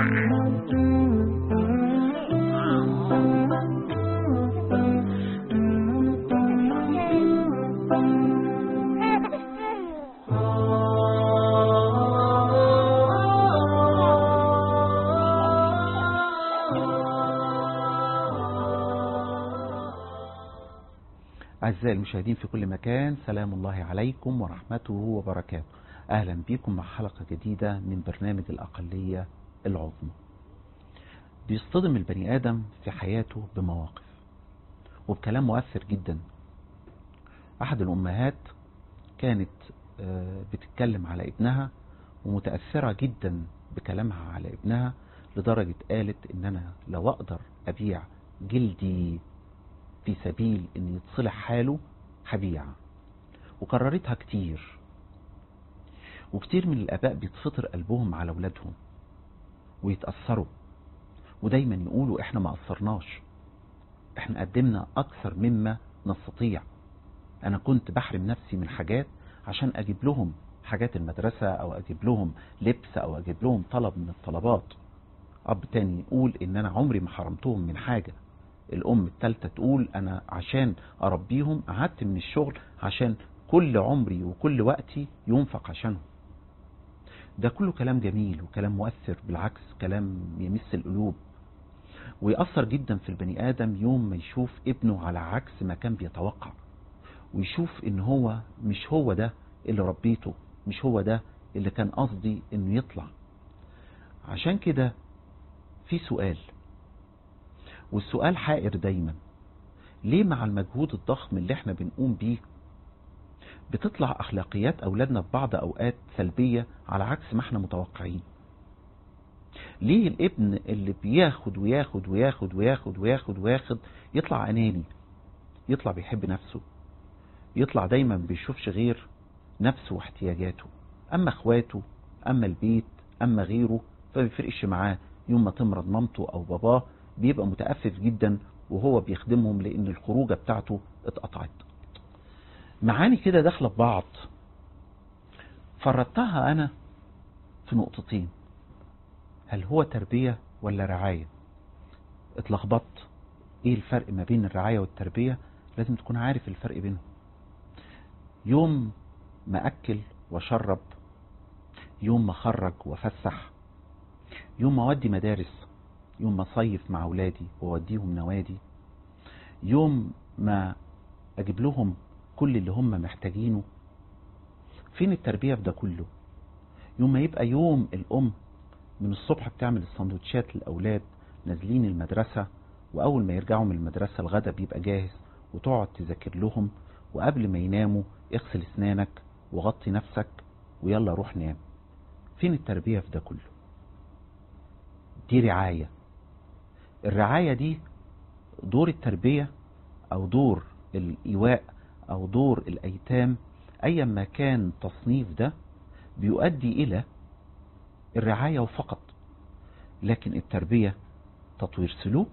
أعزائي المشاهدين في كل مكان سلام الله عليكم ورحمته وبركاته أهلا بكم مع حلقة جديدة من برنامج الأقلية العظمى بيصطدم البني آدم في حياته بمواقف وبكلام مؤثر جدا أحد الأمهات كانت بتتكلم على ابنها ومتأثرة جدا بكلامها على ابنها لدرجة قالت إن أنا لو أقدر أبيع جلدي في سبيل ان يتصلح حاله هبيع وكررتها كتير وكتير من الاباء بيتفطر قلبهم على اولادهم ويتأثروا ودايما يقولوا احنا ما قصرناش احنا قدمنا اكثر مما نستطيع انا كنت بحرم نفسي من حاجات عشان اجيب لهم حاجات المدرسة او اجيب لهم لبس او اجيب لهم طلب من الطلبات اب تاني يقول ان انا عمري ما حرمتهم من حاجة الام التالتة تقول انا عشان اربيهم قعدت من الشغل عشان كل عمري وكل وقتي ينفق عشانهم ده كله كلام جميل وكلام مؤثر بالعكس كلام يمس القلوب ويأثر جدا في البني آدم يوم ما يشوف ابنه على عكس ما كان بيتوقع ويشوف ان هو مش هو ده اللي ربيته مش هو ده اللي كان قصدي انه يطلع عشان كده في سؤال والسؤال حائر دايما ليه مع المجهود الضخم اللي احنا بنقوم بيه بتطلع اخلاقيات اولادنا في بعض اوقات سلبية على عكس ما احنا متوقعين ليه الابن اللي بياخد وياخد وياخد وياخد وياخد وياخد يطلع اناني يطلع بيحب نفسه يطلع دايما بيشوفش غير نفسه واحتياجاته اما اخواته اما البيت اما غيره فبيفرقش معاه يوم ما تمرض مامته او باباه بيبقى متأفف جدا وهو بيخدمهم لان الخروجة بتاعته اتقطعت معاني كده داخله في بعض فردتها انا في نقطتين هل هو تربية ولا رعاية اتلخبطت ايه الفرق ما بين الرعاية والتربية لازم تكون عارف الفرق بينهم يوم ما اكل وشرب يوم ما خرج وفسح يوم ما اودي مدارس يوم ما صيف مع اولادي واوديهم نوادي يوم ما اجيب لهم كل اللي هم محتاجينه فين التربية في ده كله يوم ما يبقى يوم الام من الصبح بتعمل السندوتشات للاولاد نازلين المدرسة واول ما يرجعوا من المدرسة الغدا بيبقى جاهز وتقعد تذاكر لهم وقبل ما يناموا اغسل اسنانك وغطي نفسك ويلا روح نام فين التربية في ده كله دي رعاية الرعاية دي دور التربية او دور الايواء او دور الايتام ايا ما كان تصنيف ده بيؤدي الى الرعاية وفقط لكن التربية تطوير سلوك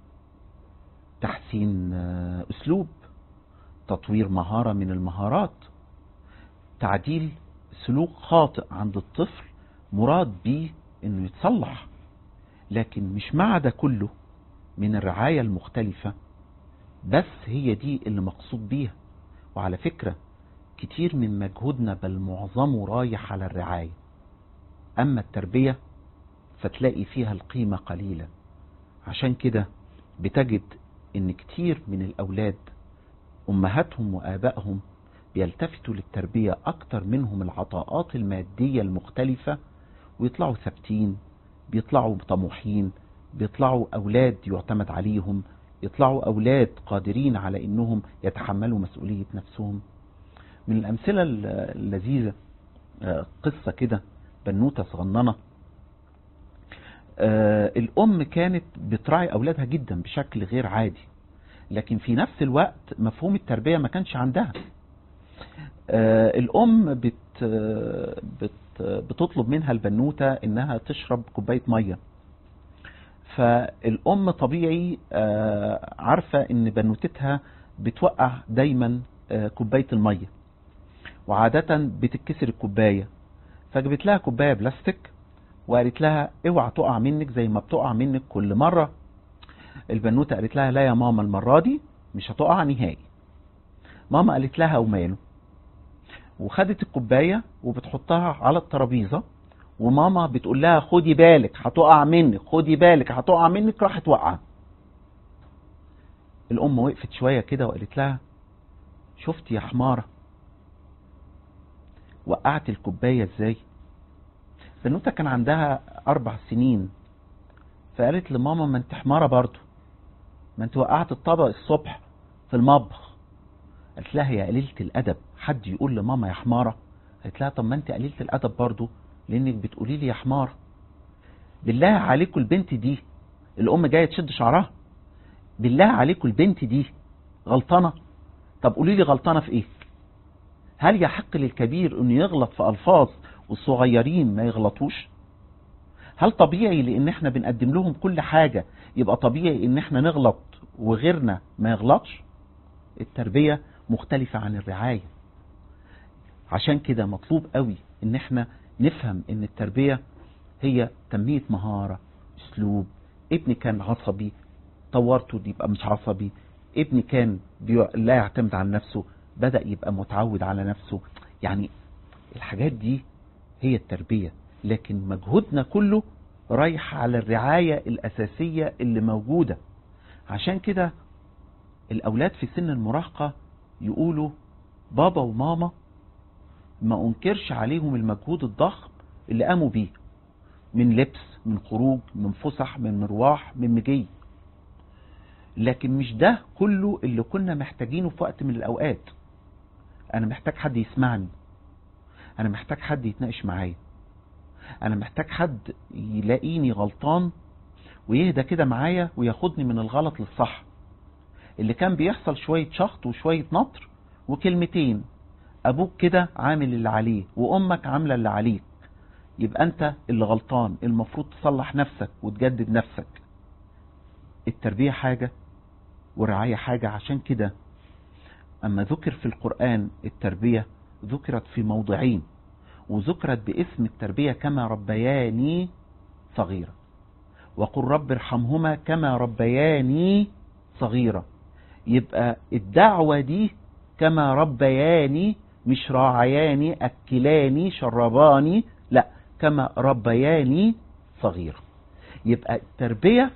تحسين اسلوب تطوير مهارة من المهارات تعديل سلوك خاطئ عند الطفل مراد بيه انه يتصلح لكن مش مع ده كله من الرعاية المختلفة بس هي دي اللي مقصود بيها وعلى فكرة كتير من مجهودنا بل معظمه رايح على الرعاية أما التربية فتلاقي فيها القيمة قليلة عشان كده بتجد ان كتير من الأولاد أمهاتهم وآبائهم بيلتفتوا للتربية أكتر منهم العطاءات المادية المختلفة ويطلعوا ثابتين بيطلعوا طموحين بيطلعوا أولاد يعتمد عليهم يطلعوا أولاد قادرين على أنهم يتحملوا مسؤولية نفسهم من الأمثلة اللذيذة قصة كده بنوتة صغننة الأم كانت بتراعي أولادها جدا بشكل غير عادي لكن في نفس الوقت مفهوم التربية ما كانش عندها الأم بت بت بتطلب منها البنوتة انها تشرب كوباية مية فالام طبيعي عارفة ان بنوتتها بتوقع دايما كوباية المية وعادة بتتكسر الكوباية فجبت لها كوباية بلاستيك وقالت لها اوعى تقع منك زي ما بتقع منك كل مرة البنوتة قالت لها لا يا ماما المرة دي مش هتقع نهائي ماما قالت لها وماله وخدت الكوباية وبتحطها على الترابيزة وماما بتقول لها خدي بالك هتقع منك خدي بالك هتقع منك راحت وقع الام وقفت شوية كده وقالت لها شفت يا حمارة وقعت الكوباية ازاي بنوتة كان عندها اربع سنين فقالت لماما ما انت حمارة برضو ما انت وقعت الطبق الصبح في المطبخ قالت لها يا قليلة الادب حد يقول لماما يا حمارة قالت لها طب ما انت قليلة الادب برضو لانك بتقولي لي يا حمار بالله عليكم البنت دي الام جايه تشد شعرها بالله عليكم البنت دي غلطانه طب قولي لي غلطانه في ايه هل يحق للكبير انه يغلط في الفاظ والصغيرين ما يغلطوش هل طبيعي لان احنا بنقدم لهم كل حاجة يبقى طبيعي ان احنا نغلط وغيرنا ما يغلطش التربية مختلفة عن الرعاية عشان كده مطلوب قوي ان احنا نفهم ان التربية هي تنمية مهارة اسلوب ابني كان عصبي طورته يبقى مش عصبي ابني كان بي... لا يعتمد على نفسه بدأ يبقى متعود على نفسه يعني الحاجات دي هي التربية لكن مجهودنا كله رايح على الرعاية الأساسية اللي موجودة عشان كده الأولاد في سن المراهقة يقولوا بابا وماما ما أنكرش عليهم المجهود الضخم اللي قاموا بيه من لبس من خروج من فسح من مروح من مجي لكن مش ده كله اللي كنا محتاجينه في وقت من الأوقات أنا محتاج حد يسمعني أنا محتاج حد يتناقش معايا أنا محتاج حد يلاقيني غلطان ويهدى كده معايا وياخدني من الغلط للصح اللي كان بيحصل شوية شخط وشوية نطر وكلمتين أبوك كده عامل اللي عليه وأمك عاملة اللي عليك يبقى أنت اللي غلطان المفروض تصلح نفسك وتجدد نفسك التربية حاجة والرعاية حاجة عشان كده أما ذكر في القرآن التربية ذكرت في موضعين وذكرت باسم التربية كما ربياني صغيرة وقل رب ارحمهما كما ربياني صغيرة يبقى الدعوة دي كما ربياني مش راعياني أكلاني شرباني لا كما ربياني صغيرة يبقى التربية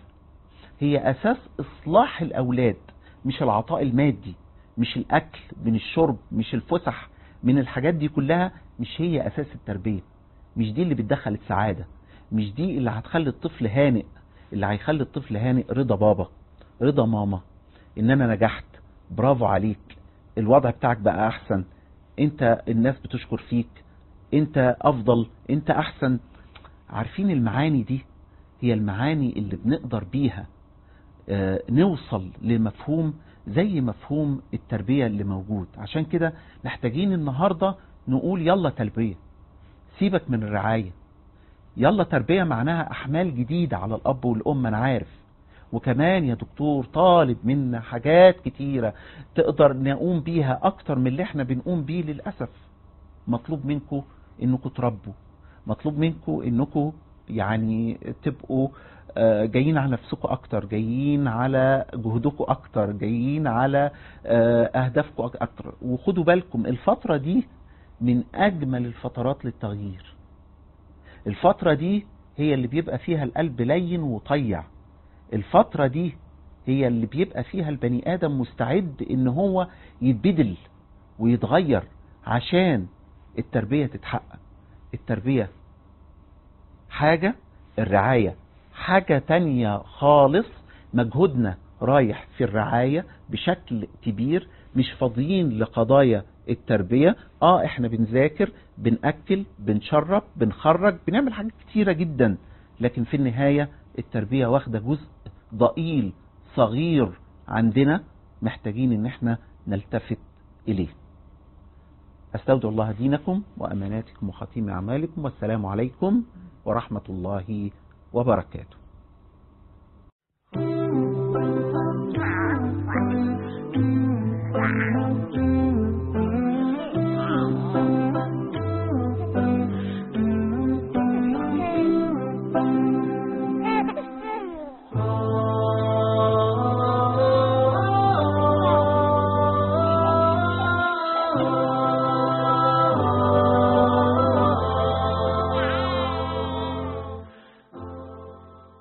هي أساس إصلاح الأولاد مش العطاء المادي مش الأكل من الشرب مش الفسح من الحاجات دي كلها مش هي أساس التربية مش دي اللي بتدخل السعادة مش دي اللي هتخلي الطفل هانئ اللي هيخلي الطفل هانئ رضا بابا رضا ماما ان انا نجحت برافو عليك الوضع بتاعك بقى احسن انت الناس بتشكر فيك انت افضل انت احسن عارفين المعاني دي هي المعاني اللي بنقدر بيها اه نوصل لمفهوم زي مفهوم التربية اللي موجود عشان كده محتاجين النهاردة نقول يلا تربية سيبك من الرعاية يلا تربية معناها أحمال جديدة على الأب والأم أنا عارف وكمان يا دكتور طالب منا حاجات كتيرة تقدر نقوم بيها أكتر من اللي احنا بنقوم بيه للأسف مطلوب منكم انكم تربوا مطلوب منكم انكم يعني تبقوا جايين على نفسكم اكتر جايين على جهدكم اكتر جايين على اهدافكم اكتر وخدوا بالكم الفترة دي من اجمل الفترات للتغيير الفترة دي هي اللي بيبقى فيها القلب لين وطيع الفترة دي هي اللي بيبقى فيها البني ادم مستعد ان هو يتبدل ويتغير عشان التربية تتحقق التربية حاجة الرعاية حاجة تانية خالص مجهودنا رايح في الرعاية بشكل كبير مش فاضيين لقضايا التربية اه احنا بنذاكر بنأكل بنشرب بنخرج بنعمل حاجات كتيرة جدا لكن في النهاية التربية واخدة جزء ضئيل صغير عندنا محتاجين ان احنا نلتفت اليه استودع الله دينكم واماناتكم وخاتم اعمالكم والسلام عليكم ورحمة الله وبركاته